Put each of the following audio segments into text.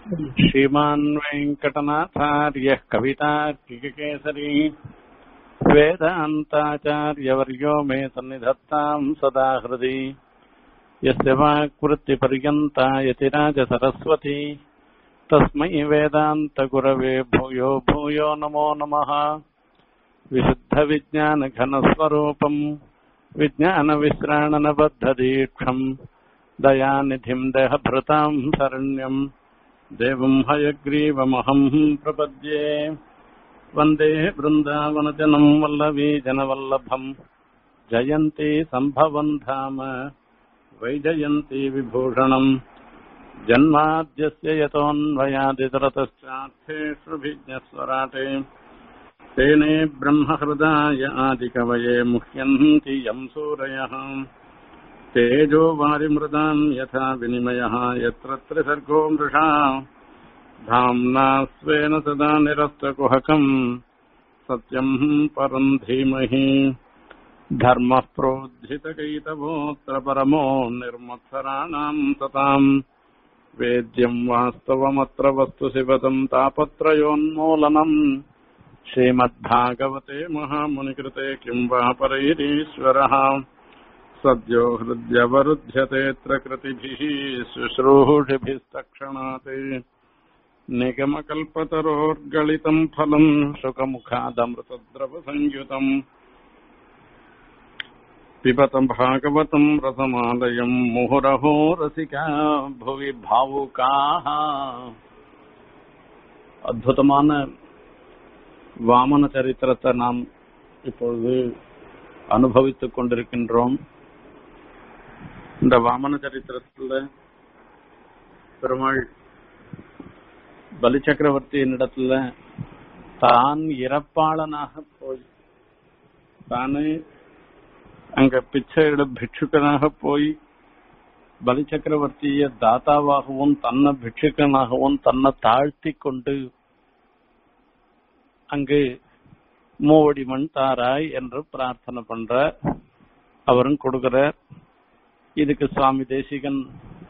श्रीमान् वेङ्कटनाथार्यः कवितार्किककेसरी वेदान्ताचार्यवर्यो मे सन्निधत्ताम् सदा हृदि यस्य वाक्वृत्तिपर्यन्ता यतिराजसरस्वती तस्मै वेदान्तगुरवे भूयो भूयो नमो नमः विशुद्धविज्ञानघनस्वरूपम् विज्ञानविश्राणनबद्धदीक्षम् दयानिधिम् देहभृताम् शरण्यम् देवम् हयग्रीवमहम् प्रपद्ये वन्दे वृन्दावनजनम् वल्लवीजनवल्लभम् जयन्ती सम्भवम् धाम वैजयन्ती विभूषणम् जन्माद्यस्य यतोऽन्वयादितरतश्चार्थेष्वभिज्ञस्वराटे तेने ब्रह्महृदाय आदिकवये मुह्यन्ति यम् सूरयः तेजो वारिमृदाम् यथा विनिमयः यत्र त्रिसर्गो मृषा धाम्ना स्वेन सदा निरस्तकुहकम् सत्यम् परम् धीमहि धर्मः प्रोज्झितकैतवोऽत्र परमो निर्मत्सराणाम् सताम् वेद्यम् वास्तवमत्र वस्तु शिवतम् तापत्रयोन्मूलनम् श्रीमद्भागवते महामुनिकृते किम् वा परैरीश्वरः सद्यो हृद्यवरुध्यतेऽत्र कृतिभिः शुश्रूषिभिस्तक्षणात् निगमकल्पतरोर्गलितम् फलम् शुकमुखादमृतद्रवसंयुतम् पिबतम् भागवतम् रसमालयम् मुहुरहो रसिका भुवि भावुकाः அற்புதமான வாமன சரித்திரத்தை நாம் இப்பொழுது அனுபவித்துக் கொண்டிருக்கின்றோம் இந்த வாமன சரித்திரத்துல பெருமாள் பலி சக்கரவர்த்தியினிடத்துல தான் இறப்பாளனாக போய் தானே அங்க பிச்சையிட பிட்சுக்கனாக போய் பலி சக்கரவர்த்திய தாத்தாவாகவும் தன்னை பிட்சுக்கனாகவும் தன்னை தாழ்த்தி கொண்டு அங்கு மூவடி மண் தாராய் என்று பிரார்த்தனை பண்ற அவரும் கொடுக்கிறார் இதுக்கு சுவாமி தேசிகன்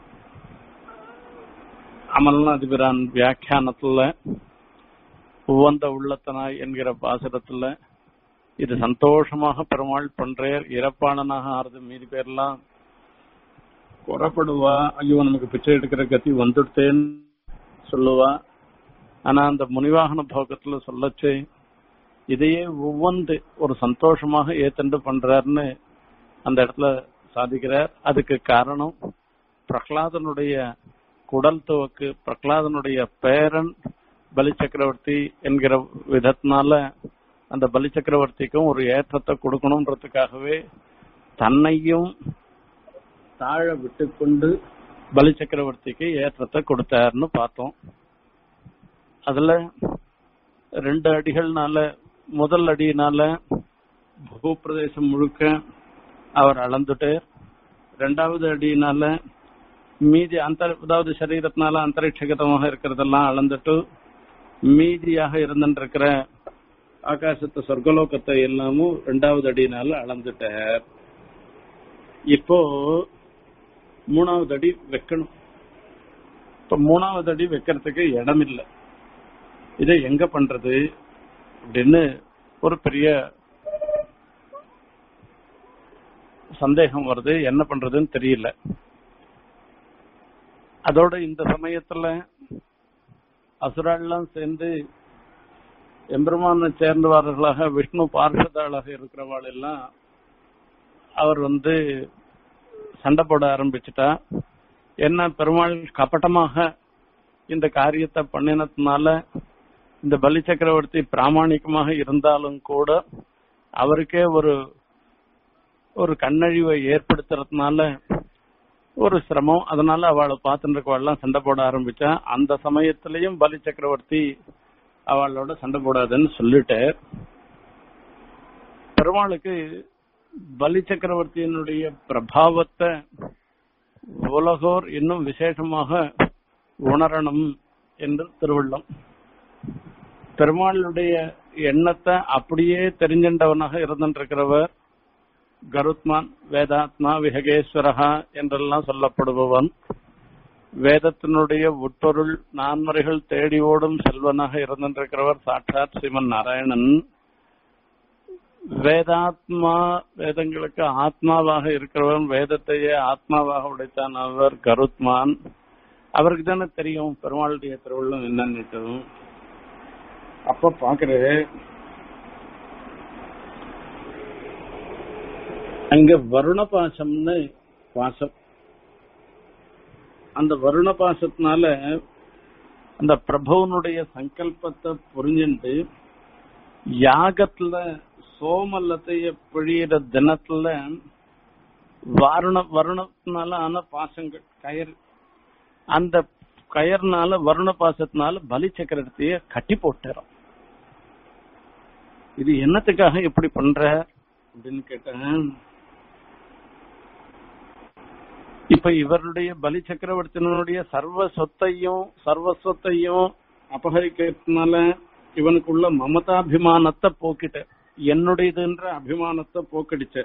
அமல்நாதிபிரான் வியாக்கியானத்துல உவந்த உள்ளத்தனாய் என்கிற பாசுரத்துல இது சந்தோஷமாக பெருமாள் பண்றார் இறப்பாளனாக ஆறுது மீதி பேர்லாம் குறப்படுவா ஐயோ நமக்கு பிச்சை எடுக்கிற கத்தி வந்துட்டேன்னு சொல்லுவா ஆனா அந்த முனிவாகன போகத்துல சொல்லச்சே இதையே ஒவ்வொன்று ஒரு சந்தோஷமாக ஏத்தண்டு பண்றாருன்னு அந்த இடத்துல சாதிக்கிறார் அதுக்கு காரணம் பிரகலாதனுடைய குடல் துவக்கு பிரகலாதனுடைய பேரன் பலி சக்கரவர்த்தி என்கிற விதத்தினால அந்த பலி சக்கரவர்த்திக்கும் ஒரு ஏற்றத்தை கொடுக்கணும்ன்றதுக்காகவே தன்னையும் தாழ விட்டு கொண்டு பலி சக்கரவர்த்திக்கு ஏற்றத்தை கொடுத்தாருன்னு பார்த்தோம் அதுல ரெண்டு அடிகள்னால முதல் அடியினால பூப்பிரதேசம் முழுக்க அவர் அளந்துட்டு ரெண்டாவது அடியினால மீதி அந்த அதாவது சரீரத்தினால அந்தரிட்சகதமாக இருக்கிறதெல்லாம் அளந்துட்டு மீதியாக இருந்துருக்கிற ஆகாசத்தை சொர்க்கலோகத்தை எல்லாமும் ரெண்டாவது அடியினால அளந்துட்டார் இப்போ மூணாவது அடி வைக்கணும் இப்ப மூணாவது அடி வைக்கிறதுக்கு இடம் இல்லை இதை எங்க பண்றது அப்படின்னு ஒரு பெரிய சந்தேகம் வருது என்ன பண்றதுன்னு தெரியல அதோட இந்த சமயத்துல அசுராள்லாம் சேர்ந்து எம்பெருமான சேர்ந்தவர்களாக விஷ்ணு பார்ஷதாளாக இருக்கிறவாள் எல்லாம் அவர் வந்து சண்டை போட ஆரம்பிச்சுட்டா என்ன பெருமாள் கபட்டமாக இந்த காரியத்தை பண்ணினதுனால இந்த பலி சக்கரவர்த்தி பிராமணிகமாக இருந்தாலும் கூட அவருக்கே ஒரு ஒரு கண்ணழிவை ஏற்படுத்துறதுனால ஒரு சிரமம் அதனால அவளை பார்த்துட்டு எல்லாம் சண்டை போட ஆரம்பிச்சா அந்த சமயத்திலையும் பலி சக்கரவர்த்தி அவளோட சண்டை போடாதுன்னு சொல்லிட்டு பெருமாளுக்கு பலி சக்கரவர்த்தியினுடைய பிரபாவத்தை உலகோர் இன்னும் விசேஷமாக உணரணும் என்று திருவள்ளம் பெருமாளுடைய எண்ணத்தை அப்படியே தெரிஞ்சின்றவனாக இருந்திருக்கிறவர் கருத்மான் வேதாத்மா விஹகேஸ்வரஹா என்றெல்லாம் சொல்லப்படுபவன் வேதத்தினுடைய உட்பொருள் நான்மறைகள் தேடி ஓடும் செல்வனாக இருந்திருக்கிறவர் சாட்சாத் ஸ்ரீமன் நாராயணன் வேதாத்மா வேதங்களுக்கு ஆத்மாவாக இருக்கிறவன் வேதத்தையே ஆத்மாவாக உடைத்தான் அவர் கருத்மான் அவருக்கு தானே தெரியும் பெருமாளுடைய திருவள்ளும் என்னன்னு அப்ப பாக்குறது அங்க வருண பாசம்னு பாசம் அந்த வருண பாசத்தினால அந்த பிரபுவனுடைய சங்கல்பத்தை புரிஞ்சுட்டு யாகத்துல சோமல்லத்தைய பிழியிற தினத்துல வருண வருணத்தினால ஆன பாசங்கள் கயிறு அந்த கயர்னால வருண பாசத்தினால பலி சக்கரத்தைய கட்டி போட்டுறோம் இது என்னத்துக்காக இப்படி பண்ற அப்படின்னு கேட்டேன் இப்ப இவருடைய பலி சக்கரவர்த்தியினுடைய சர்வ சொத்தையும் சர்வ சொத்தையும் அபகரிக்கிறதுனால இவனுக்குள்ள மமதாபிமானத்தை போக்கிட்ட என்னுடையதுன்ற அபிமானத்தை போக்கடிச்ச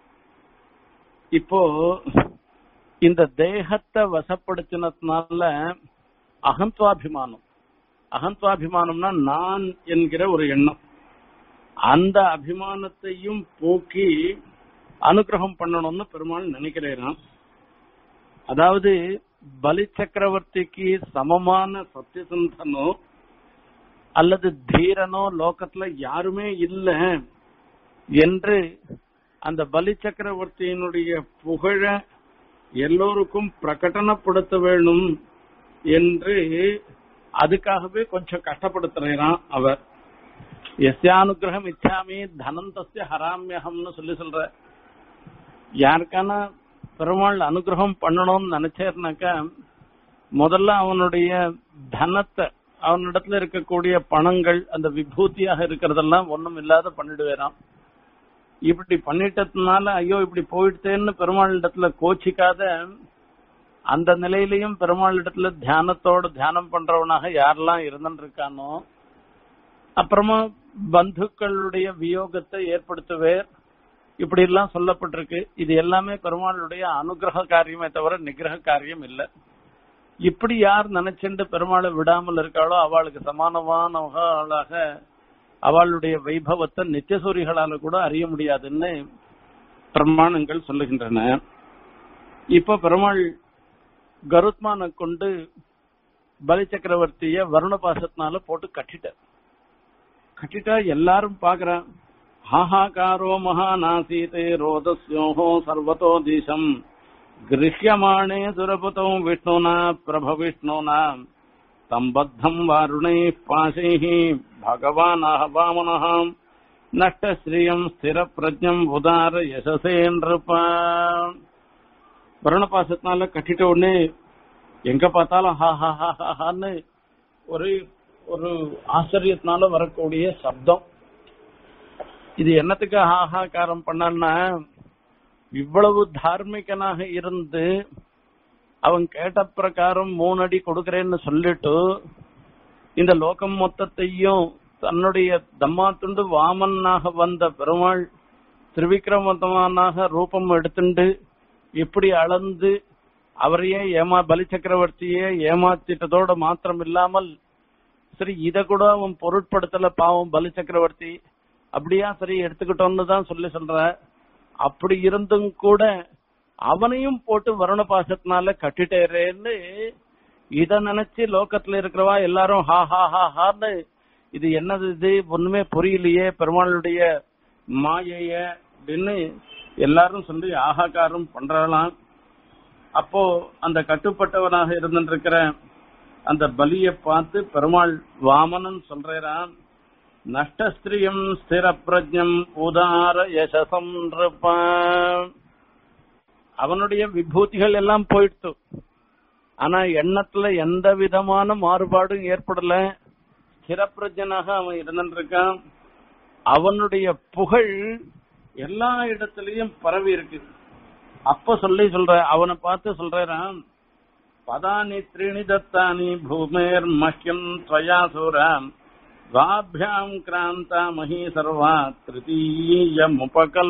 இப்போ இந்த தேகத்தை வசப்படுத்தினதுனால அகந்த்வாபிமானம் அகந்த்வாபிமானம்னா நான் என்கிற ஒரு எண்ணம் அந்த அபிமானத்தையும் போக்கி அனுகிரகம் பண்ணணும்னு பெருமாள் நினைக்கிறேன் அதாவது பலி சக்கரவர்த்திக்கு சமமான சத்தியசந்தனோ அல்லது தீரனோ லோகத்துல யாருமே இல்ல என்று அந்த பலி சக்கரவர்த்தியினுடைய புகழ எல்லோருக்கும் பிரகடனப்படுத்த வேணும் என்று அதுக்காகவே கொஞ்சம் கஷ்டப்படுத்துறான் அவர் எஸ்யானுகிரகம் இச்சாமி தனம் தஸ்ய ஹராமியகம்னு சொல்லி சொல்ற யாருக்கான பெருமாள் அனுகிரகம் பண்ணணும்னு நினைச்சேர்னாக்கா முதல்ல அவனுடைய தனத்தை அவனிடத்துல இருக்கக்கூடிய பணங்கள் அந்த விபூதியாக இருக்கிறதெல்லாம் ஒண்ணும் இல்லாத பண்ணிடுவேறான் இப்படி பண்ணிட்டதுனால ஐயோ இப்படி போயிட்டேன்னு பெருமாள் இடத்துல கோச்சிக்காத அந்த நிலையிலையும் பெருமாள் இடத்துல தியானத்தோட தியானம் பண்றவனாக யாரெல்லாம் இருந்துட்டு இருக்கானோ அப்புறமா பந்துக்களுடைய வியோகத்தை ஏற்படுத்துவேர் இப்படி எல்லாம் சொல்லப்பட்டிருக்கு இது எல்லாமே பெருமாளுடைய அனுகிரக காரியமே தவிர நிகிரக காரியம் இல்ல இப்படி யார் நினைச்சுட்டு பெருமாளை விடாமல் இருக்காளோ அவளுக்கு சமானமானவர்களாக அவளுடைய வைபவத்தை நித்தியசூரிகளால கூட அறிய முடியாதுன்னு பிரமாணங்கள் சொல்லுகின்றன இப்ப பெருமாள் கருத்மான கொண்டு பலி சக்கரவர்த்திய வருண பாசத்தினால போட்டு கட்டிட்டார் கட்டிட்டா எல்லாரும் பாக்குறான் हाहाकारो महानासीते रोदस्योः सर्वतो दिशम् गृह्यमाणे सुरपुतौ विष्णुना प्रभविष्णुना तम् बद्धम् वारुणैः पाशैः भगवानः वामनः नष्टश्रियम् स्थिरप्रज्ञम् उदार यशसे नृप வருணபாசத்தினால கட்டிட்ட உடனே எங்க பார்த்தாலும் ஹா ஹா ஹா ஹான்னு ஒரு ஒரு ஆச்சரியத்தினால வரக்கூடிய சப்தம் இது என்னத்துக்கு ஆகாக்காரம் பண்ணான்னா இவ்வளவு தார்மிகனாக இருந்து அவன் கேட்ட பிரகாரம் மூணு அடி கொடுக்கறேன்னு சொல்லிட்டு இந்த லோகம் மொத்தத்தையும் தன்னுடைய தம்மாத்துண்டு வாமனாக வந்த பெருமாள் திருவிக்கிரமத்தமானாக ரூபம் எடுத்துண்டு இப்படி அளந்து அவரையே ஏமா பலி சக்கரவர்த்தியே ஏமாத்திட்டதோட மாத்திரம் இல்லாமல் சரி இத கூட அவன் பொருட்படுத்தல பாவம் பலி சக்கரவர்த்தி அப்படியா சரி எடுத்துக்கிட்டோம்னு தான் சொல்லி சொல்ற அப்படி இருந்தும் கூட அவனையும் போட்டு வருண பாசத்தினால கட்டிட்டேரேன்னு இத நினைச்சு லோகத்துல இருக்கிறவா எல்லாரும் ஹா ஹா ஹா ஹான்னு இது என்னது இது ஒண்ணுமே புரியலையே பெருமாளுடைய மாயைய அப்படின்னு எல்லாரும் சொல்லி ஆகாக்காரம் பண்றலாம் அப்போ அந்த கட்டுப்பட்டவனாக இருந்திருக்கிற அந்த பலியை பார்த்து பெருமாள் வாமனன் சொல்றான் நஷ்டஸ்திரியம் ஸ்திர பிரஜம் உதார யசசம் அவனுடைய விபூதிகள் எல்லாம் போயிடுத்து ஆனா எண்ணத்துல எந்த விதமான மாறுபாடும் ஏற்படல ஸ்திரப்பிரஜனாக அவன் இருந்திருக்கான் அவனுடைய புகழ் எல்லா இடத்துலயும் பரவி இருக்கு அப்ப சொல்லி சொல்ற அவனை பார்த்து சொல்றான் பதானி த்ரீணி தத்தானி பூமேர் மஹ்யம் துவயாசுராம் द्वाभ्याम् क्रान्ता मही सर्वा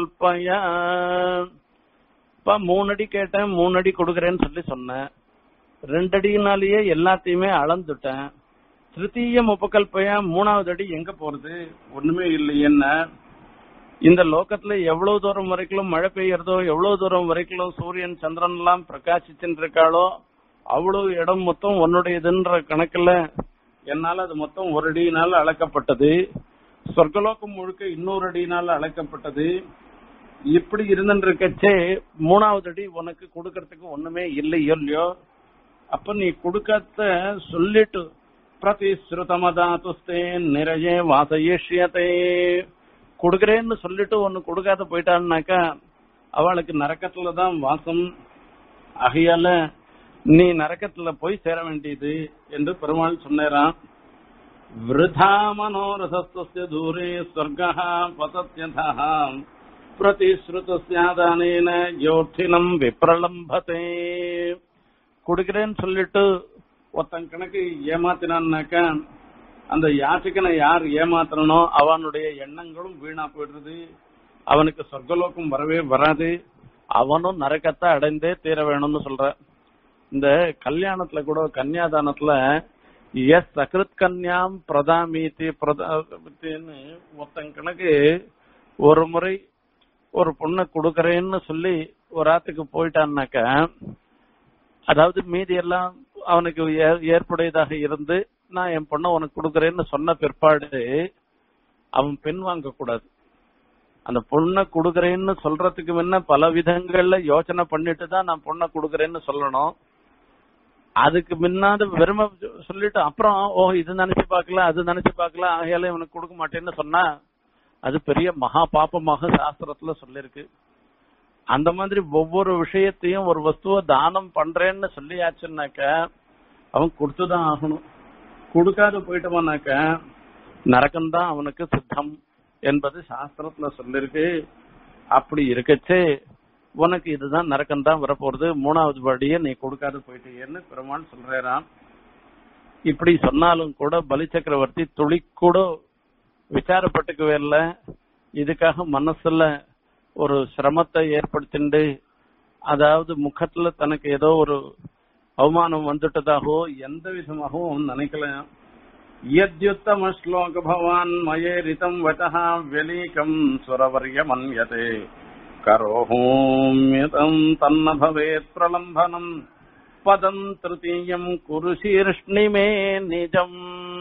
திருத்தீயமுபகல்பய இப்ப மூணு அடி கேட்டேன் மூணு அடி கொடுக்கறேன்னு சொல்லி சொன்னேன் ரெண்டடினாலேயே எல்லாத்தையுமே அளந்துட்டேன் திருத்தீயம் உபகல்பையா மூணாவது அடி எங்க போறது ஒண்ணுமே இல்லையேன்னா இந்த லோகத்துல எவ்வளவு தூரம் வரைக்கும் மழை பெய்யறதோ எவ்வளவு தூரம் வரைக்கும் சூரியன் சந்திரன் எல்லாம் பிரகாசிச்சுட்டு இருக்காளோ அவ்வளவு இடம் மொத்தம் உன்னுடையதுன்ற கணக்குல என்னால அது மொத்தம் ஒரு அடியினால அளக்கப்பட்டது சொர்க்கலோகம் முழுக்க இன்னொரு அடியினால அளக்கப்பட்டது இப்படி இருந்துருக்கச்சே மூணாவது அடி உனக்கு கொடுக்கறதுக்கு ஒண்ணுமே இல்லையோ இல்லையோ அப்ப நீ கொடுக்கத்த சொல்லிட்டு பிரதிஸ்ருதமதாத்துஸ்தே நிறைய வாசயிஷ்யதே கொடுக்கறேன்னு சொல்லிட்டு ஒன்னு கொடுக்காத போயிட்டான்னாக்கா அவளுக்கு நரக்கத்துல தான் வாசம் ஆகையால நீ நரக்கத்துல போய் சேர வேண்டியது என்று பெருமாள் சொன்னாராம் விருதா மனோரசஸ்ய தூரே ஸ்வர்கா வசத்யதா பிரதிஸ்ருதானேன யோட்டினம் விப்ரலம்பதே கொடுக்கிறேன்னு சொல்லிட்டு ஒருத்தன் கணக்கு ஏமாத்தினான்னாக்கா அந்த யாச்சிக்கனை யார் ஏமாத்தனோ அவனுடைய எண்ணங்களும் வீணா போயிடுறது அவனுக்கு சொர்க்கலோகம் வரவே வராது அவனும் நரக்கத்தை அடைந்தே தீர வேணும்னு சொல்ற இந்த கல்யாணத்துல கூட கன்னியாதானத்துல எஸ் சகிருத் கன்யாம் பிரதாமீதி பிரதான்னு ஒருத்தன் கணக்கு ஒரு முறை ஒரு பொண்ணை கொடுக்கறேன்னு சொல்லி ஒரு ஆத்துக்கு போயிட்டான்னாக்க அதாவது மீதி எல்லாம் அவனுக்கு ஏ- ஏற்புடையதாக இருந்து நான் என் பொண்ணை உனக்கு கொடுக்கறேன்னு சொன்ன பிற்பாடு அவன் பின் வாங்க கூடாது அந்த பொண்ணை கொடுக்கறேன்னு சொல்றதுக்கு முன்ன பல விதங்கள்ல யோசனை பண்ணிட்டு தான் நான் பொண்ணை கொடுக்கறேன்னு சொல்லணும் அதுக்கு முன்னாடி வெறும சொல்லிட்டு அப்புறம் ஓ இது நினைச்சு பார்க்கல அது நினைச்சு பார்க்கல ஆகையால இவனுக்கு கொடுக்க மாட்டேன்னு சொன்னா அது பெரிய மகா பாப்பமாக சாஸ்திரத்துல சொல்லிருக்கு அந்த மாதிரி ஒவ்வொரு விஷயத்தையும் ஒரு வஸ்துவை தானம் பண்றேன்னு சொல்லியாச்சுன்னாக்க அவன் கொடுத்துதான் ஆகணும் கொடுக்காத போயிட்டவனாக்க நரகம்தான் அவனுக்கு சித்தம் என்பது சாஸ்திரத்துல சொல்லிருக்கு அப்படி இருக்கச்சே உனக்கு இதுதான் நரக்கம் தான் வரப்போறது மூணாவது படியே நீ கொடுக்காத போயிட்டேன்னு பெருமாள் சொல்றாராம் இப்படி சொன்னாலும் கூட பலி சக்கரவர்த்தி துளி கூட விசாரப்பட்டுக்கவே இல்லை இதுக்காக மனசுல ஒரு சிரமத்தை ஏற்படுத்திண்டு அதாவது முகத்துல தனக்கு ஏதோ ஒரு அவமானம் வந்துட்டதாகவோ எந்த விதமாகவும் அவன் நினைக்கல யத்யுத்தம ஸ்லோக பவான் மயேரிதம் வட்டஹ வெலீகம் சுரவர்ய மன்யதே கரோஹோம்யதம் தன்ன பவேத் பிரலம்பனம் பதம் திருத்தீயம் குரு சீர்ஷ்ணிமே நிஜம்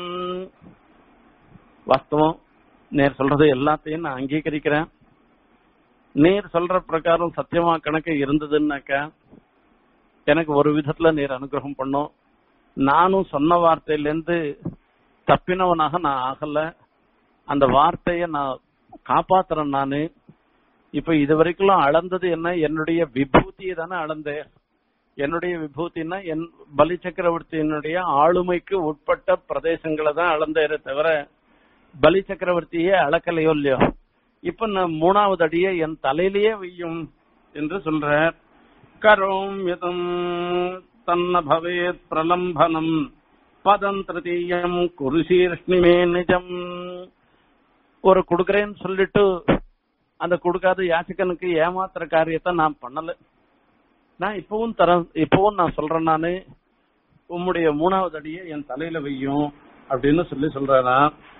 வாஸ்தவம் நேர் சொல்றது எல்லாத்தையும் நான் அங்கீகரிக்கிறேன் நீர் சொல்ற பிரகாரம் சத்தியமா கணக்கு இருந்ததுன்னாக்கா எனக்கு ஒரு விதத்துல நீர் அனுகிரகம் பண்ணும் நானும் சொன்ன வார்த்தையிலேருந்து தப்பினவனாக நான் ஆகல அந்த வார்த்தைய நான் காப்பாத்துறேன் நானு இப்ப இது வரைக்கும் அளந்தது என்ன என்னுடைய விபூதியை தானே அளந்தேன் என்னுடைய விபூதினா என் பலி சக்கரவர்த்தியினுடைய ஆளுமைக்கு உட்பட்ட பிரதேசங்களை தான் அளந்தேரே தவிர பலி சக்கரவர்த்தியே அளக்கலையோ இல்லையோ இப்ப நான் மூணாவது அடியை என் தலையிலேயே வையும் என்று சொல்றார் கரோம் யதம் தன்ன பவேத் பிரலம்பனம் பதம் திருத்தீயம் குருசீர்ஷ்ணிமே நிஜம் ஒரு கொடுக்கறேன்னு சொல்லிட்டு அந்த கொடுக்காத யாச்சகனுக்கு ஏமாத்துற காரியத்தை நான் பண்ணல நான் இப்பவும் தர இப்பவும் நான் சொல்றேன் நானு உம்முடைய மூணாவது அடியை என் தலையில வையும் அப்படின்னு சொல்லி சொல்றானா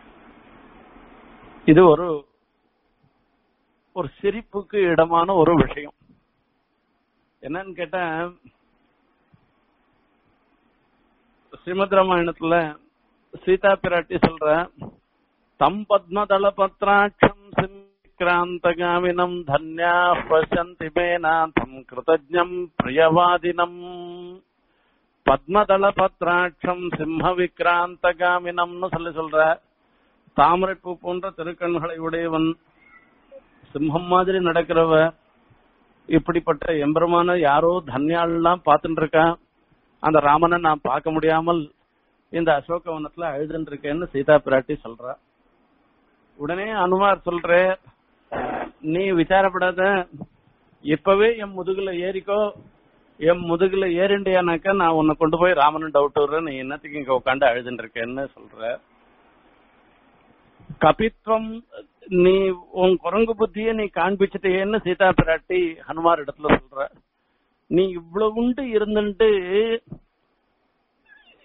இது ஒரு ஒரு சிரிப்புக்கு இடமான ஒரு விஷயம் என்னன்னு கேட்டா ஸ்ரீமத் ராமாயணத்துல சீதா பிராட்டி சொல்ற தம் பத்மதள பத்ராட்சம் சிக்ராந்தகாமினம் தன்யா பசந்தி மேநாதம் கிருதஜம் பிரியவாதினம் பத்மதள பத்ராட்சம் சிம்ம விக்ராந்தகாமினம்னு சொல்லி சொல்ற தாமரைப்பூ போன்ற திருக்கண்களை உடையவன் சிம்மம் மாதிரி நடக்கிறவ இப்படிப்பட்ட எம்பெருமான யாரோ தன்யாள்லாம் பார்த்துட்டு இருக்கான் அந்த ராமனை நான் பார்க்க முடியாமல் இந்த அசோகவனத்துல அழுதுன்னு இருக்கேன்னு சீதா பிராட்டி சொல்றா உடனே அனுமார் சொல்ற நீ விசாரப்படாத இப்பவே என் முதுகுல ஏறிக்கோ என் முதுகுல ஏறிண்டியானாக்கா நான் உன்னை கொண்டு போய் ராமன் டவுட் விடுறேன் நீ என்னத்துக்கு இங்க உட்காந்து அழுதுன்னு இருக்கேன்னு சொல்ற கபித்வம் நீ உன் குரங்கு புத்திய நீ காண்பிச்சிட்டேன்னு சீதா பிராட்டி ஹனுமார் இடத்துல சொல்ற நீ இவ்வளவு உண்டு இருந்துட்டு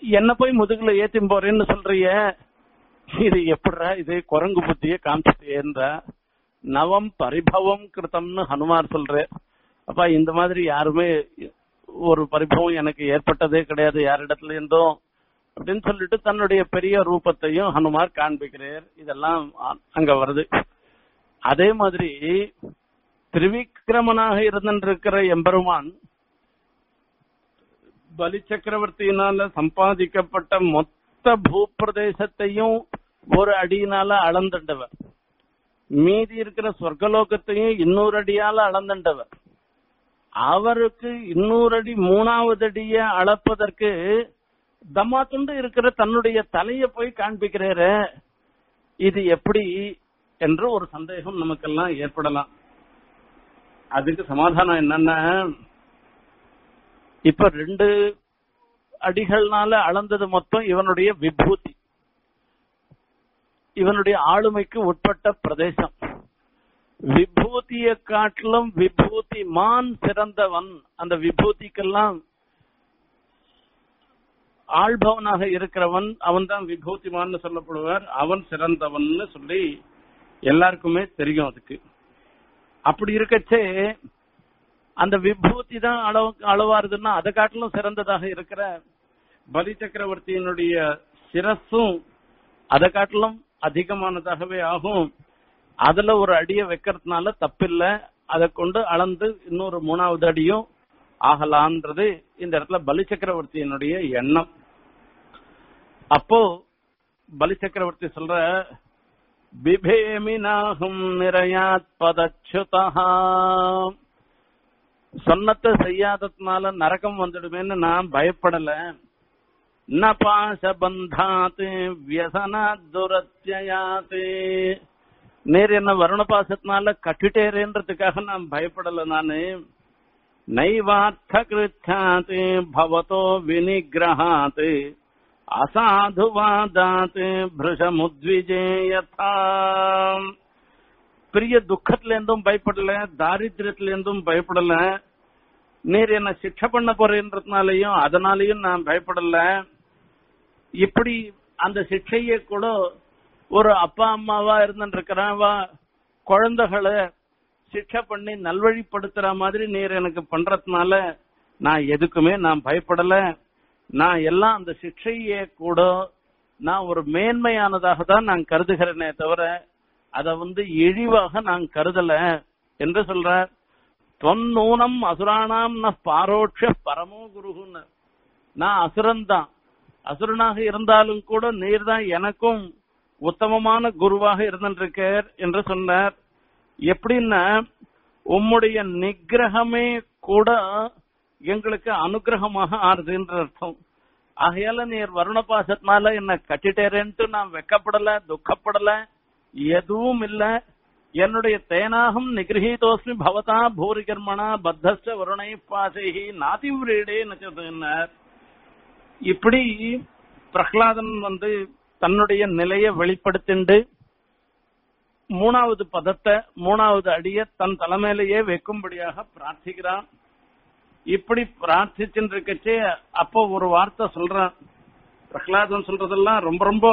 என்ன போய் முதுகுல ஏத்தி போறேன்னு சொல்றிய இது எப்படிடா இது குரங்கு புத்திய காமிச்சிட்டேன்றா நவம் பரிபவம் கிருத்தம்னு ஹனுமார் சொல்ற அப்பா இந்த மாதிரி யாருமே ஒரு பரிபவம் எனக்கு ஏற்பட்டதே கிடையாது யாரிடத்துல இருந்தும் அப்படின்னு சொல்லிட்டு தன்னுடைய பெரிய ரூபத்தையும் ஹனுமார் காண்பிக்கிறார் இதெல்லாம் அ- அங்க வருது அதே மாதிரி திரிவிக்ரமனாக இருந்திருக்கிற எம்பெருமான் பலி சக்கரவர்த்தியினால சம்பாதிக்கப்பட்ட மொத்த பூப்பிரதேசத்தையும் ஒரு அடியினால அளந்துண்டவர் மீதி இருக்கிற சொர்க்கலோகத்தையும் இன்னொரு அடியால அளந்துண்டவர் அவருக்கு இன்னொரு அடி மூணாவது அடிய அளப்பதற்கு தம்மாத்துண்டு இருக்கிற தன்னுடைய தலைய போய் காண்பிக்கிறாரு இது எப்படி என்று ஒரு சந்தேகம் நமக்கெல்லாம் ஏற்படலாம் அதுக்கு சமாதானம் என்னன்னா இப்ப ரெண்டு அடிகள்னால அளந்தது மொத்தம் இவனுடைய விபூதி இவனுடைய ஆளுமைக்கு உட்பட்ட பிரதேசம் விபூதியை காட்டிலும் விபூதி மான் சிறந்தவன் அந்த விபூதிக்கெல்லாம் ஆள்பவனாக இருக்கிறவன் அவன் தான் விபூதிமான்னு சொல்லப்படுவார் அவன் சிறந்தவன்னு சொல்லி எல்லாருக்குமே தெரியும் அதுக்கு அப்படி இருக்கச்சே அந்த விபூதி தான் அளவு அளவாருதுன்னா அதை காட்டிலும் சிறந்ததாக இருக்கிற பலி சக்கரவர்த்தியினுடைய சிரஸும் அதை காட்டிலும் அதிகமானதாகவே ஆகும் அதுல ஒரு அடியை வைக்கிறதுனால தப்பில்ல அதை கொண்டு அளந்து இன்னொரு மூணாவது அடியும் ஆகலான்றது இந்த இடத்துல பலி சக்கரவர்த்தியினுடைய எண்ணம் அப்போ பலி சக்கரவர்த்தி சொல்ற பிபேமினாகும் நிறையாத் பதச்சுதா சொன்னத்தை செய்யாததுனால நரகம் வந்துடுமேன்னு நான் பயப்படல ந பாசபந்தாத் வியசனாத் துரத்தியாத் நேர் என்ன வருண பாசத்தினால கட்டிட்டேரேன்றதுக்காக நான் பயப்படல நானு நைவார்த்த கிருத்தாத் பவதோ வினிகிரகாத் அசாதுவாதாத் பிருஷமுத்விஜேயதா பெரிய துக்கத்துல இருந்தும் பயப்படல தாரித்திரத்துல இருந்தும் பயப்படல நீர் என்ன சிக்ஷை பண்ண போறேன்றதுனாலயும் அதனாலயும் நான் பயப்படல இப்படி அந்த சிக்ஷையை கூட ஒரு அப்பா அம்மாவா இருந்துருக்கிறவா குழந்தைகளை சிக்ஷை பண்ணி நல்வழிப்படுத்துற மாதிரி நீர் எனக்கு பண்றதுனால நான் எதுக்குமே நான் பயப்படல நான் எல்லாம் அந்த சிக்ஷையே கூட நான் ஒரு மேன்மையானதாக தான் நான் கருதுகிறேனே தவிர அத வந்து இழிவாக நான் கருதல என்று சொல்றார் தொன்னூனம் அசுரானாம் ந பாரோட்ச பரமோ குருகுன்னு நான் அசுரன் தான் அசுரனாக இருந்தாலும் கூட நீர் தான் எனக்கும் உத்தமமான குருவாக இருந்திருக்கார் என்று சொன்னார் எப்படின்னா உம்முடைய நிகிரகமே கூட எங்களுக்கு அனுகிரகமாக ஆறுதுன்ற அர்த்தம் ஆகையால நீர் வருண பாசத்தினால என்ன கட்டிட்டேரேன்ட்டு நான் வெக்கப்படல துக்கப்படல எதுவும் இல்ல என்னுடைய தேனாகம் நிகிரகீதோஸ்மி பவதா பூரி கர்மணா பத்தஸ்ட வருணை பாசைஹி நாதிவிரீடே நச்சதுன்னார் இப்படி பிரகலாதன் வந்து தன்னுடைய நிலையை வெளிப்படுத்திண்டு மூணாவது பதத்தை மூணாவது அடிய தன் தலைமையிலேயே வைக்கும்படியாக பிரார்த்திக்கிறான் இப்படி பிரார்த்திச்சுட்டு இருக்கச்சே அப்போ ஒரு வார்த்தை சொல்றான் பிரகலாதன் சொல்றதெல்லாம் ரொம்ப ரொம்ப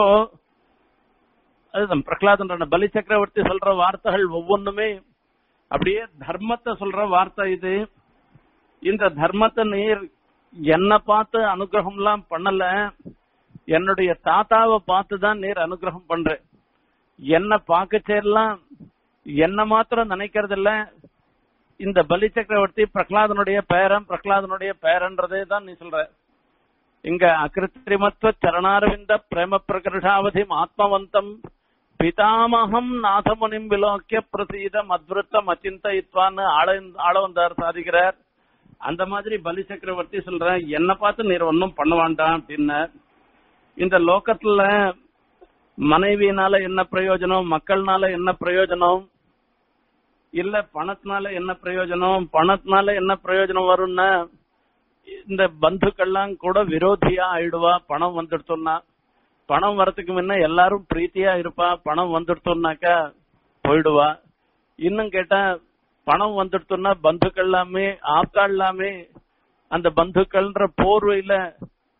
அதுதான் பிரகலாதன் பலி சக்கரவர்த்தி சொல்ற வார்த்தைகள் ஒவ்வொன்றுமே அப்படியே தர்மத்தை சொல்ற வார்த்தை இது இந்த தர்மத்தை நீர் என்ன பார்த்து அனுகிரகம் எல்லாம் பண்ணல என்னுடைய தாத்தாவை பார்த்து தான் நீர் அனுகிரகம் பண்ற என்ன பார்க்கச்சேரலாம் என்ன மாத்திரம் நினைக்கிறது இல்ல இந்த பலி சக்கரவர்த்தி பிரகலாதனுடைய பேரன் பிரகலாதனுடைய பேரன்றதே தான் நீ சொல்ற இங்க அகிருத்திரிமத்துவ சரணாரவிந்த பிரேம பிரகர்ஷாவதி ஆத்மவந்தம் பிதாமகம் நாதமுனிம் விலோக்கிய பிரசீதம் அத்விருத்தம் அச்சிந்தயித்வான்னு ஆள ஆளவந்தார் சாதிக்கிறார் அந்த மாதிரி பலி சக்கரவர்த்தி சொல்றேன் என்ன பார்த்து நீர் ஒன்னும் பண்ண வேண்டாம் அப்படின்னு இந்த லோகத்துல மனைவியினால என்ன பிரயோஜனம் மக்கள்னால என்ன பிரயோஜனம் இல்ல பணத்தினால என்ன பிரயோஜனம் பணத்தினால என்ன பிரயோஜனம் வரும்னா இந்த பந்துக்கள்லாம் கூட விரோதியா ஆயிடுவா பணம் வந்துடுத்தோம்னா பணம் வரதுக்கு முன்ன எல்லாரும் பிரீத்தியா இருப்பா பணம் வந்துடுத்தோம்னாக்கா போயிடுவா இன்னும் கேட்டா பணம் வந்துடுத்தோம்னா பந்துக்கள் எல்லாமே ஆப்கால் எல்லாமே அந்த பந்துக்கள்ன்ற போர்வையில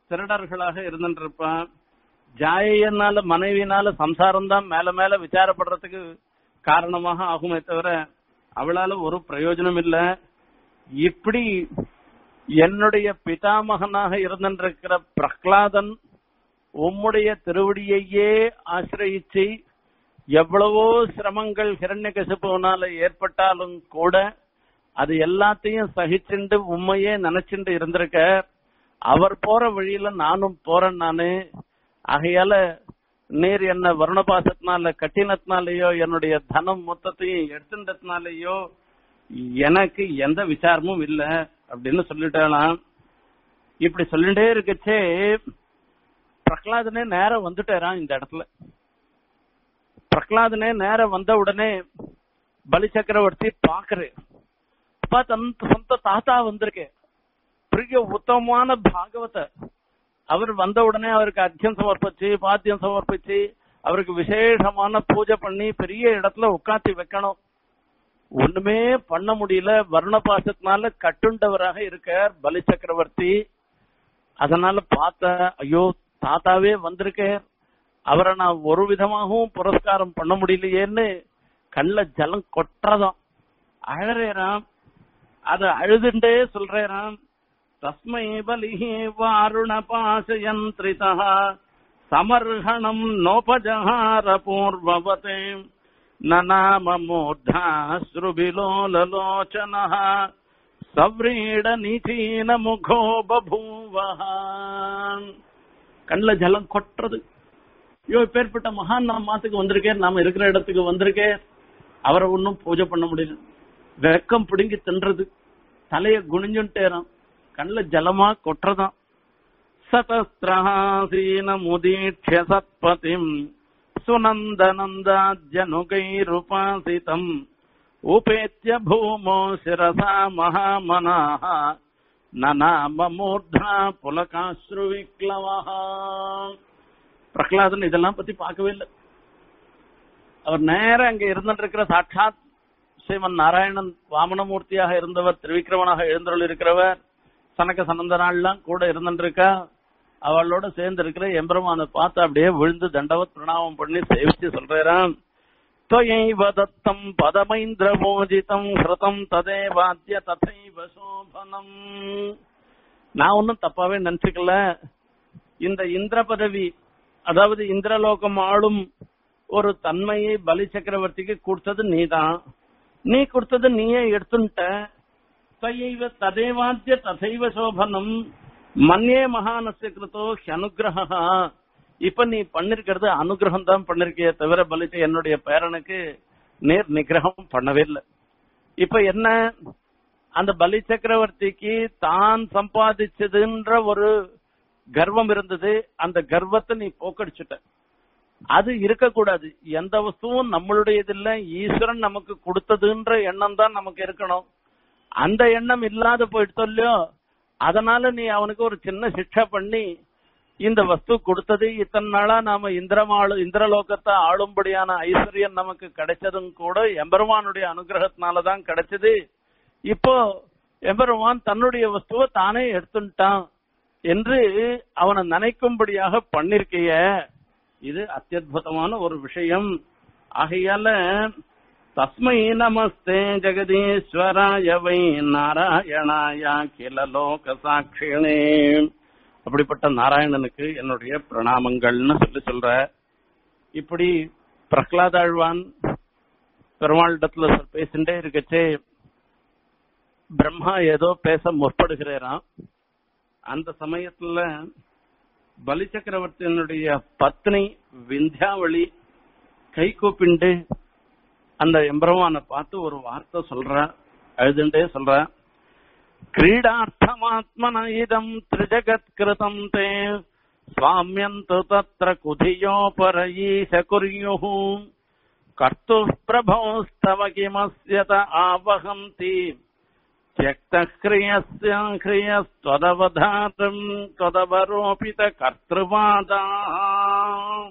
திருடர்களாக இருந்துருப்பான் ஜாயனால மனைவினால சம்சாரம் தான் மேல மேல விசாரப்படுறதுக்கு காரணமாக ஆகுமே தவிர அவளால ஒரு பிரயோஜனம் இல்ல இப்படி என்னுடைய பிதாமகனாக இருந்திருக்கிற பிரஹ்லாதன் உம்முடைய திருவடியையே ஆசிரயிச்சு எவ்வளவோ சிரமங்கள் ஹிரண்யகசிப்புனால ஏற்பட்டாலும் கூட அது எல்லாத்தையும் சகிச்சுண்டு உண்மையே நினைச்சுண்டு இருந்திருக்க அவர் போற வழியில நானும் போறேன் நானு ஆகையால நீர் என்ன வருணபாசத்தினால கட்டினத்தினாலேயோ என்னுடைய தனம் மொத்தத்தையும் எடுத்துட்டதுனாலேயோ எனக்கு எந்த விசாரமும் இல்ல அப்படின்னு சொல்லிட்டாலாம் இப்படி சொல்லிட்டே இருக்கச்சே பிரகலாதனே நேரம் வந்துட்டாராம் இந்த இடத்துல பிரகலாதனே நேரம் வந்த உடனே பலி சக்கரவர்த்தி பாக்குறேன் அப்பா தன் சொந்த தாத்தா வந்திருக்கு பெரிய உத்தமமான பாகவத அவர் வந்த உடனே அவருக்கு அர்ச்சம் சமர்ப்பிச்சு பாத்தியம் சமர்ப்பிச்சு அவருக்கு விசேஷமான பூஜை பண்ணி பெரிய இடத்துல உட்காத்தி வைக்கணும் ஒண்ணுமே பண்ண முடியல வர்ண பாசத்தினால கட்டுண்டவராக இருக்கார் பலி சக்கரவர்த்தி அதனால பார்த்த ஐயோ தாத்தாவே வந்திருக்கார் அவரை நான் ஒரு விதமாகவும் புரஸ்காரம் பண்ண முடியலையேன்னு கண்ணுல ஜலம் கொட்டுறதாம் அழறேராம் அத அழுதுண்டே சொல்றேராம் தஸ்மை பலிஹி வாருண பாசயந்திரிதா சமர்ஹணம் நோபஜஹார பூர்வவதே நநாம மூர்धाश्रुबिलोललोचनः சவ்ரீட நிதீன முகோ பபூவஹ கண்ணுல ஜலம் கொட்டுறது ஐயோ இப்பேற்பட்ட மகான் நம்ம மாத்துக்கு வந்திருக்கேன் நாம இருக்கிற இடத்துக்கு வந்திருக்கேன் அவரை ஒன்னும் பூஜை பண்ண முடியல வெக்கம் பிடுங்கி தின்றது தலைய குனிஞ்சுட்டேறான் கண்ணுல ஜலமா கொட்டுறதாம் சதஸ்திரஹாசீன முதீட்ச சத்பதிம் சுனந்தனந்தாஜனுகைருபாசிதம் உபேத்திய பூமோ சிரசா மகாமனாः நநாம மூர்தா புலகாஸ்ரு விக்லவஹா பிரகலாதன் இதெல்லாம் பத்தி பார்க்கவே இல்லை அவர் நேர அங்க இருந்துட்டு இருக்கிற சாட்சாத் ஸ்ரீமன் நாராயணன் வாமனமூர்த்தியாக இருந்தவர் திருவிக்கிரமனாக எழுந்தருள் இருக்கிறவர் சனக சனந்தனாள்லாம் கூட இருந்துருக்கா அவளோட சேர்ந்து இருக்கிற எம்பெருமானை பார்த்து அப்படியே விழுந்து தண்டவத் பிரணாமம் பண்ணி சேவிச்சு சொல்றாராம் त्वयैव दत्तम् பதமைந்திரமோஜிதம் ஹிருதம் ததேவாத்திய ததைவ சோபனம் நான் ஒன்னும் தப்பாவே நினைச்சுக்கல இந்த இந்திர பதவி அதாவது இந்திரலோகம் ஆளும் ஒரு தன்மையை பலி சக்கரவர்த்திக்கு கொடுத்தது நீதான் நீ கொடுத்தது நீயே எடுத்துட்ட தயைவ ததேவாத்திய ததைவ சோபனம் மன்யே மகானஸ்ய கிருத்தோ அனுகிரகா இப்ப நீ பண்ணிருக்கிறது அனுகிரகம் தான் பண்ணிருக்கிய தவிர பலிச்ச என்னுடைய பேரனுக்கு நேர் நிகிரகம் பண்ணவே இல்லை இப்ப என்ன அந்த பலி சக்கரவர்த்திக்கு தான் சம்பாதிச்சதுன்ற ஒரு கர்வம் இருந்தது அந்த கர்வத்தை நீ போக்கடிச்சுட்ட அது இருக்கக்கூடாது எந்த வஸ்துவும் நம்மளுடையது இல்ல ஈஸ்வரன் நமக்கு கொடுத்ததுன்ற எண்ணம் தான் நமக்கு இருக்கணும் அந்த எண்ணம் இல்லாத போயிடுத்தோ இல்லையோ அதனால நீ அவனுக்கு ஒரு சின்ன சிக்ஷை பண்ணி இந்த வஸ்து கொடுத்தது இத்தனை நாளா நாம இந்திரமாளு இந்திரலோகத்தை ஆளும்படியான ஐஸ்வர்யம் நமக்கு கிடைச்சதும் கூட எம்பெருமானுடைய அனுகிரகத்தினாலதான் கிடைச்சது இப்போ எம்பெருமான் தன்னுடைய வஸ்துவை தானே எடுத்துட்டான் என்று அவனை நினைக்கும்படியாக பண்ணிருக்கைய இது அத்தியுதமான ஒரு விஷயம் ஆகையால தஸ்மை நமஸ்தே ஜெகதீஸ்வராய வை நாராயணாய கில லோக சாட்சிணே அப்படிப்பட்ட நாராயணனுக்கு என்னுடைய பிரணாமங்கள்னு சொல்லி சொல்ற இப்படி பிரகலாதாழ்வான் பெருமாளிடத்துல பேசிண்டே இருக்கச்சே பிரம்மா ஏதோ பேச முற்படுகிறாராம் அந்த சமயத்துல பலி சக்கரவர்த்தியினுடைய பத்னி விந்தியாவளி கை கூப்பிண்டு அந்த எம்பெருமானை பார்த்து ஒரு வார்த்தை சொல்ற அழுதுண்டே சொல்ற क्रीडार्थमात्मन इदम् त्रिजगत्कृतम् ते स्वाम्यन्तु तत्र कुधियोपरयीश कुर्युः कर्तुः प्रभोस्तव किमस्य त आवहन्ति त्यक्तह्रियस्य ह्रियस्त्वदवधातम् त्वदवरोपित कर्तृवादाः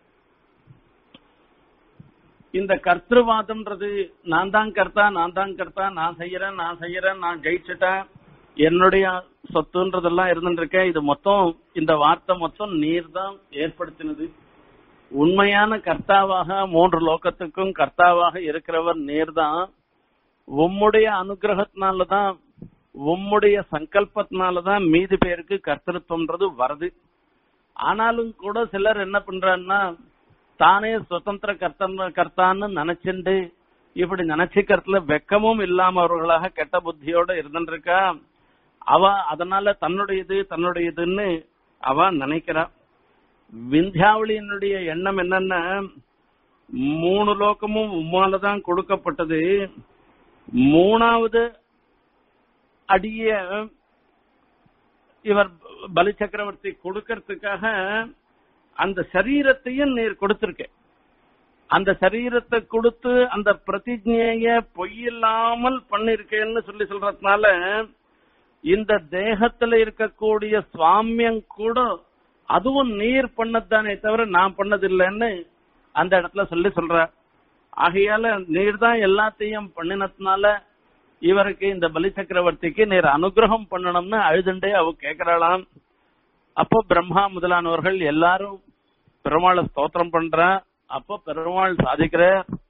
இந்த கர்த்தவாதம்ன்றது நான் தான் கர்த்தா நான் தான் கர்த்தா நான் செய்யறேன் நான் செய்யறேன் நான் ஜெயிச்சுட்டேன் என்னுடைய சொத்துன்றதெல்லாம் இருந்துருக்கேன் இது மொத்தம் இந்த வார்த்தை மொத்தம் நீர் தான் ஏற்படுத்தினது உண்மையான கர்த்தாவாக மூன்று லோகத்துக்கும் கர்த்தாவாக இருக்கிறவர் நீர் தான் உம்முடைய அனுகிரகத்தினாலதான் உம்முடைய சங்கல்பத்தினாலதான் மீதி பேருக்கு கர்த்தத்துவம்ன்றது வருது ஆனாலும் கூட சிலர் என்ன பண்றான்னா தானே சுதந்திர கர்த்தன் கர்த்தான்னு நினைச்சுண்டு இப்படி நினைச்சுக்கிறதுல வெக்கமும் இல்லாமவர்களாக கெட்ட புத்தியோட இருந்துருக்கா அவ அதனால தன்னுடையது தன்னுடையதுன்னு அவ நினைக்கிறா விந்தியாவளியினுடைய எண்ணம் என்னன்னா மூணு லோகமும் உம்மாலதான் கொடுக்கப்பட்டது மூணாவது அடிய இவர் பலி சக்கரவர்த்தி கொடுக்கறதுக்காக அந்த சரீரத்தையும் நீர் கொடுத்திருக்க அந்த சரீரத்தை கொடுத்து அந்த பிரதிஜைய பொய்யில்லாமல் பண்ணிருக்கேன்னு சொல்லி சொல்றதுனால இந்த தேகத்துல இருக்கக்கூடிய சுவாமியம் கூட அதுவும் நீர் பண்ணதானே தவிர நான் பண்ணதில்லைன்னு அந்த இடத்துல சொல்லி சொல்ற ஆகையால நீர் தான் எல்லாத்தையும் பண்ணினதுனால இவருக்கு இந்த பலி சக்கரவர்த்திக்கு நீர் அனுகிரகம் பண்ணணும்னு அழுதுண்டே அவ கேக்குறாளாம் அப்போ பிரம்மா முதலானவர்கள் எல்லாரும் பெருமாளை ஸ்தோத்திரம் பண்றா அப்போ பெருமாள் சாதிக்கிற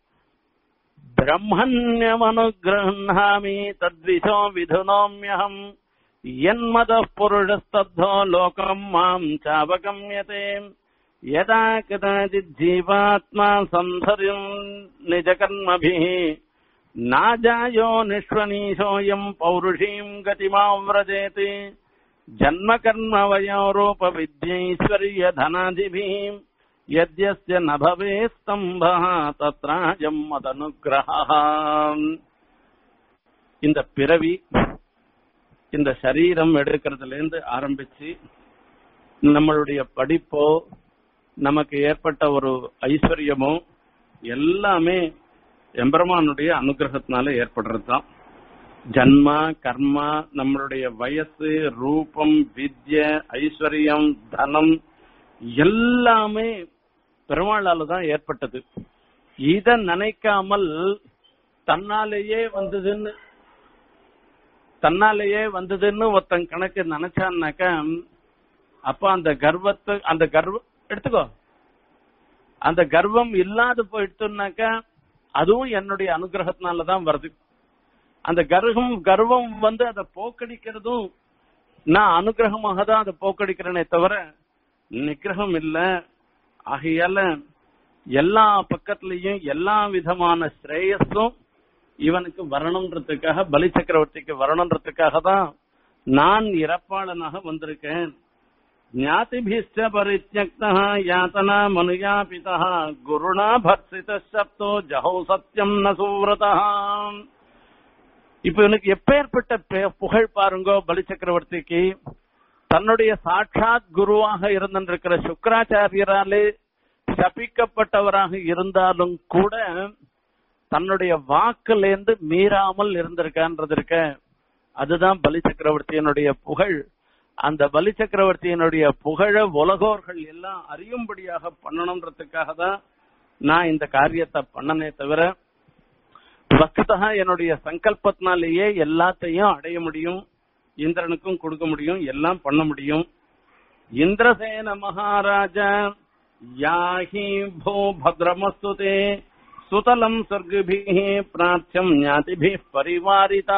பிரம்மண்யம் அனுகிரகாமி தத்விசோ விதுனோமியகம் என்மத புருஷஸ்தோ லோகம் மாம் சாவகம்யதே யதா கதாச்சித் ஜீவாத்மா சந்தரிம் நிஜகர்மபிः नाजायो निष्वनीशोऽयम् पौरुषीम् गतिमाव्रजेति जन्मकर्मवयोरूपविद्यैश्वर्यधनादिभिः यद्यस्य न भवे स्तम्भः तत्राजम् मदनुग्रहः இந்த பிறவி இந்த சரீரம் எடுக்கிறதுல இருந்து ஆரம்பிச்சு நம்மளுடைய படிப்போ நமக்கு ஏற்பட்ட ஒரு ஐஸ்வர்யமோ எல்லாமே எம்பெருமானுடைய அனுகிரகத்தினால ஏற்படுறதுதான் ஜன்மா கர்மா நம்மளுடைய வயசு ரூபம் வித்ய ஐஸ்வர்யம் தனம் எல்லாமே பெருமாளால தான் ஏற்பட்டது இத நினைக்காமல் தன்னாலேயே வந்ததுன்னு தன்னாலேயே வந்ததுன்னு ஒருத்தன் கணக்கு நினைச்சான்னாக்க அப்ப அந்த கர்வத்தை அந்த கர்வம் எடுத்துக்கோ அந்த கர்வம் இல்லாத போயிட்டுனாக்கா அதுவும் என்னுடைய அனுகிரகத்தினாலதான் வருது அந்த கர்வம் கர்வம் வந்து அதை போக்கடிக்கிறதும் நான் அனுகிரகமாக தான் அதை போக்கடிக்கிறேனே தவிர நிகிரகம் இல்ல ஆகையால எல்லா பக்கத்துலயும் எல்லா விதமான ஸ்ரேயஸும் இவனுக்கு வரணுன்றதுக்காக பலி சக்கரவர்த்திக்கு வரணுன்றதுக்காக தான் நான் இறப்பாளனாக வந்திருக்கேன் ஞாதிபிஷ்ட பரித்யக்தா யாத்தனா மனுயாபிதா குருணா பர்சித சப்தோ ஜஹோ சத்தியம் ந சூரதா இப்ப எனக்கு எப்பேற்பட்ட பே- புகழ் பாருங்கோ பலி சக்கரவர்த்திக்கு தன்னுடைய சாட்சாத் குருவாக இருந்திருக்கிற சுக்கராச்சாரியராலே சபிக்கப்பட்டவராக இருந்தாலும் கூட தன்னுடைய வாக்குலேருந்து மீறாமல் இருந்திருக்கான்றது இருக்க அதுதான் பலி சக்கரவர்த்தியினுடைய புகழ் அந்த பலி சக்கரவர்த்தியினுடைய புகழ உலகோர்கள் எல்லாம் அறியும்படியாக பண்ணணுன்றதுக்காக தான் நான் இந்த காரியத்தை பண்ணனே தவிர வஸ்துதா என்னுடைய சங்கல்பத்தினாலேயே எல்லாத்தையும் அடைய முடியும் இந்திரனுக்கும் கொடுக்க முடியும் எல்லாம் பண்ண முடியும் இந்திரசேன மகாராஜா யாஹி போ பத்ரமஸ்துதே சுதலம் சொர்க்குபிः பிரார்த்தியம் ஞாதிபிः பரிவாரிதா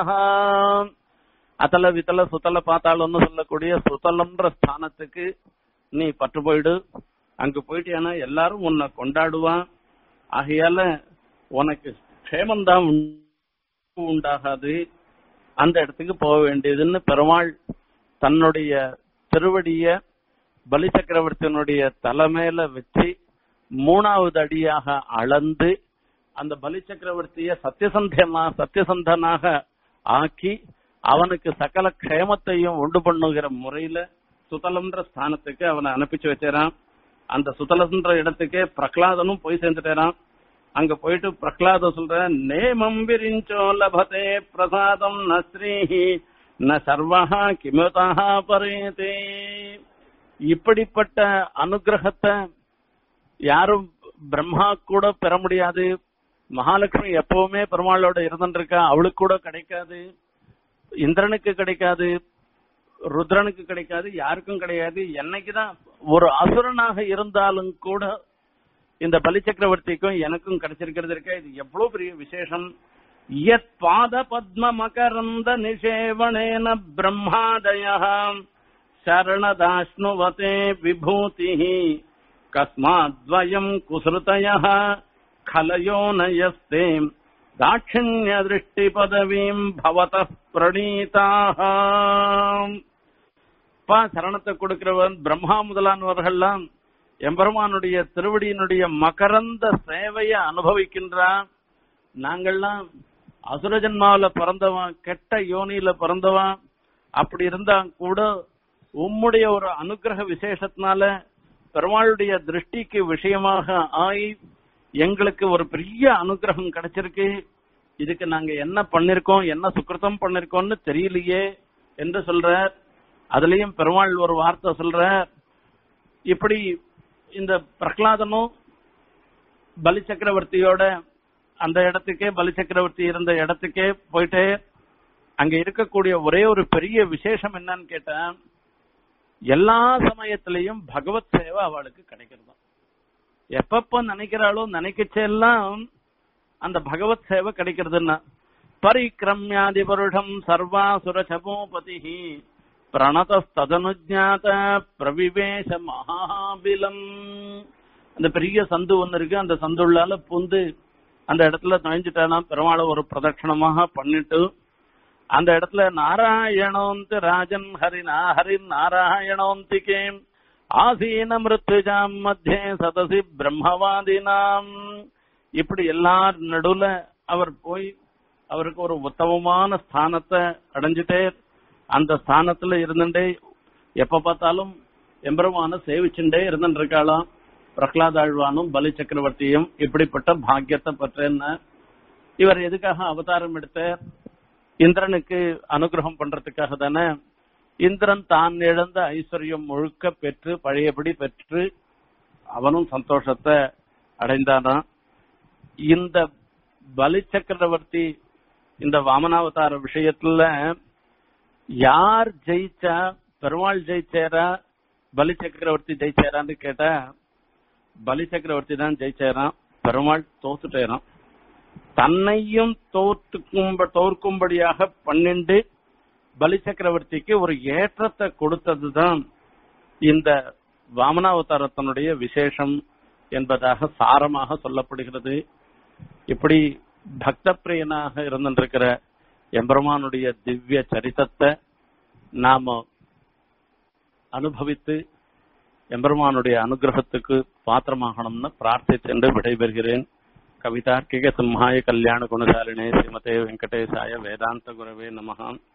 அத்தல வித்தல சுத்தல பாத்தாளம்னு சொல்லக்கூடிய சுத்தலம்ன்ற ஸ்தானத்துக்கு நீ பற்று போயிடு அங்க போயிட்டேன்னா எல்லாரும் உன்னை கொண்டாடுவான் ஆகையால உனக்கு க்ஷேமந்தான் உண்டு- உண்டாகாது அந்த இடத்துக்கு போக வேண்டியதுன்னு பெருமாள் தன்னுடைய திருவடிய பலி சக்கரவர்த்தியினுடைய தலைமையில வச்சு மூணாவது அடியாக அளந்து அந்த பலி சக்கரவர்த்திய சத்தியசந்தனா சத்தியசந்தனாக ஆக்கி அவனுக்கு சகல க்ஷேமத்தையும் உண்டு பண்ணுகிற முறையில சுதலம்ன்ற ஸ்தானத்துக்கு அவனை அனுப்பிச்சு வச்சாரான் அந்த சுதலம்ன்ற இடத்துக்கே பிரகலாதனும் போய் சேர்ந்துட்டாரான் அங்க போயிட்டு பிரகலாத சொல்ற நேமம் விரிஞ்சோ லபதே பிரசாதம் ந ஸ்ரீஹி ந சர்வஹா கிமுதா பரேதே இப்படிப்பட்ட அனுகிரகத்தை யாரும் பிரம்மா கூட பெற முடியாது மகாலட்சுமி எப்பவுமே பெருமாளோட இருந்துருக்கா அவளுக்கு கூட கிடைக்காது இந்திரனுக்கு கிடைக்காது ருத்ரனுக்கு கிடைக்காது யாருக்கும் கிடையாது என்னைக்குதான் ஒரு அசுரனாக இருந்தாலும் கூட இந்த பலி சக்கரவர்த்திக்கும் எனக்கும் கிடைச்சிருக்கிறது இருக்க இது எவ்வளவு பெரிய விசேஷம் யத் பாத பத்ம மகரந்த நிஷேவணேன பிரம்மாதய சரணதாஷ்ணுவதே விபூதி கஸ்மாத்வயம் குசுருதய கலயோ நயஸ்தே தாட்சிணிய திருஷ்டி பதவீம் பவத பிரணீதாக பா சரணத்தை கொடுக்கிறவன் பிரம்மா முதலானவர்கள்லாம் எம்பெருமானுடைய திருவடியினுடைய மகரந்த சேவையை அனுபவிக்கின்றான் நாங்கள்லாம் அசுர ஜன்மாவில பிறந்தவன் கெட்ட யோனியில பிறந்தவன் அப்படி இருந்தா கூட உம்முடைய ஒரு அனுகிரக விசேஷத்தினால பெருமாளுடைய திருஷ்டிக்கு விஷயமாக ஆகி எங்களுக்கு ஒரு பெரிய அனுகிரகம் கிடைச்சிருக்கு இதுக்கு நாங்க என்ன பண்ணிருக்கோம் என்ன சுக்கிருத்தம் பண்ணிருக்கோம்னு தெரியலையே என்று சொல்றார் அதுலயும் பெருமாள் ஒரு வார்த்தை சொல்ற இப்படி இந்த பிரகலாதனும் பலி சக்கரவர்த்தியோட அந்த இடத்துக்கே பலி சக்கரவர்த்தி இருந்த இடத்துக்கே போயிட்டு அங்க இருக்கக்கூடிய ஒரே ஒரு பெரிய விசேஷம் என்னன்னு கேட்டா எல்லா சமயத்திலையும் பகவத் சேவை அவளுக்கு கிடைக்கிறதாம் எப்பப்ப நினைக்கிறாளோ நினைக்கச்செல்லாம் அந்த பகவத் சேவை கிடைக்கிறதுன்னா பரிக்கிரமியாதி வருடம் சர்வாசுர சபோபதி பிரணதஸ்தனுஜாத பிரவிவேச மகாபிலம் அந்த பெரிய சந்து ஒண்ணு இருக்கு அந்த சந்துள்ளால புந்து அந்த இடத்துல நுழைஞ்சிட்டானா பெருமாளை ஒரு பிரதட்சணமாக பண்ணிட்டு அந்த இடத்துல நாராயணோந்தி ராஜன் ஹரினா ஹரின் நாராயணோந்திகே ஆசீன மிருத்துஜாம் மத்தியே சதசி பிரம்மவாதினாம் இப்படி எல்லார் நடுவுல அவர் போய் அவருக்கு ஒரு உத்தமமான ஸ்தானத்தை அடைஞ்சிட்டே அந்த ஸ்தானத்துல இருந்துட்டே எப்ப பார்த்தாலும் எம்பெருமான சேவிச்சுட்டே இருந்துட்டு இருக்காளாம் பிரகலாதாழ்வானும் பலி சக்கரவர்த்தியும் இப்படிப்பட்ட பாக்கியத்தை பற்றேன்னு இவர் எதுக்காக அவதாரம் எடுத்தார் இந்திரனுக்கு அனுகிரகம் பண்றதுக்காக தானே இந்திரன் தான் இழந்த ஐஸ்வர்யம் முழுக்க பெற்று பழையபடி பெற்று அவனும் சந்தோஷத்தை அடைந்தானாம் இந்த பலி சக்கரவர்த்தி இந்த வாமனாவதார விஷயத்துல யார் ஜெயிச்சா பெருமாள் ஜெயிச்சாரா பலி சக்கரவர்த்தி ஜெயிச்சாரான்னு கேட்டா பலி சக்கரவர்த்தி தான் ஜெயிச்சாராம் பெருமாள் தோத்துட்டேராம் தன்னையும் தோற்கும்ப தோற்கும்படியாக பன்னெண்டு பலி சக்கரவர்த்திக்கு ஒரு ஏற்றத்தை கொடுத்ததுதான் இந்த வாமனாவதாரத்தினுடைய விசேஷம் என்பதாக சாரமாக சொல்லப்படுகிறது இப்படி பக்த பிரியனாக இருந்திருக்கிற எம்பெருமானுடைய திவ்ய சரித்தத்தை நாம அனுபவித்து எம்பெருமானுடைய அனுகிரகத்துக்கு பாத்திரமாகணும்னு பிரார்த்திச்சென்று விடைபெறுகிறேன் கவிதார்க்கிக சிம்ஹாய கல்யாண குணசாலினே ஸ்ரீமதே வெங்கடேசாய வேதாந்த குரவே நமகாம்